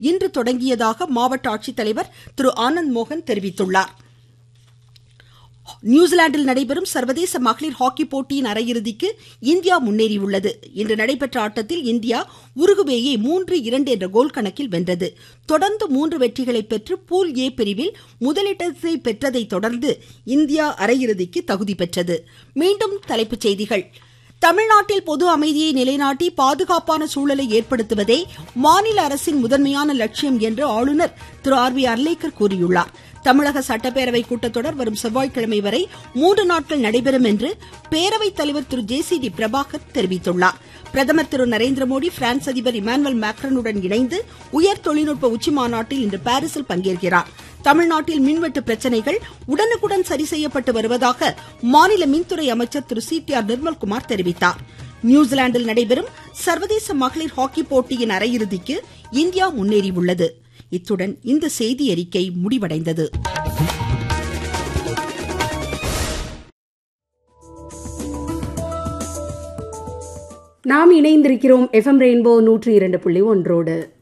இன்று தொடங்கியதாக மாவட்ட ஆட்சித்தலைவர் திரு ஆனந்த் மோகன் தெரிவித்துள்ளார் நியூசிலாந்தில் நடைபெறும் சர்வதேச மகளிர் ஹாக்கி போட்டியின் அரையிறுதிக்கு இந்தியா முன்னேறியுள்ளது இன்று நடைபெற்ற ஆட்டத்தில் இந்தியா உருகுவேயை மூன்று இரண்டு என்ற கோல் கணக்கில் வென்றது தொடர்ந்து மூன்று வெற்றிகளை பெற்று பூல் ஏ பிரிவில் முதலிடத்தை பெற்றதை தொடர்ந்து இந்தியா அரையிறுதிக்கு தகுதி பெற்றது மீண்டும் தலைப்புச் செய்திகள் தமிழ்நாட்டில் பொது அமைதியை நிலைநாட்டி பாதுகாப்பான சூழலை ஏற்படுத்துவதே மாநில அரசின் முதன்மையான லட்சியம் என்று ஆளுநர் திரு ஆர் வி அர்லேக்கர் கூறியுள்ளார் தமிழக சட்டப்பேரவை கூட்டத்தொடர் வரும் செவ்வாய்க்கிழமை வரை மூன்று நாட்கள் நடைபெறும் என்று பேரவைத் தலைவர் திரு ஜே சி டி பிரபாகர் தெரிவித்துள்ளார் பிரதமர் திரு நரேந்திர மோடி பிரான்ஸ் அதிபர் இமானுவேல் மேக்ரனுடன் இணைந்து உயர் தொழில்நுட்ப உச்சி மாநாட்டில் இன்று பாரிஸில் பங்கேற்கிறார் தமிழ்நாட்டில் மின்வெட்டு பிரச்சனைகள் உடனுக்குடன் சரி செய்யப்பட்டு வருவதாக மாநில மின்துறை அமைச்சர் திரு சி டி ஆர் நிர்மல்குமார் தெரிவித்தார் நியூசிலாந்தில் நடைபெறும் சர்வதேச மகளிர் ஹாக்கி போட்டியின் அரையிறுதிக்கு இந்தியா முன்னேறியுள்ளது இத்துடன் இந்த செய்தி அறிக்கை முடிவடைந்தது நாம் இணைந்திருக்கிறோம் எஃப்எம் ரெயின்போ நூற்றி இரண்டு புள்ளி ஒன்றோடு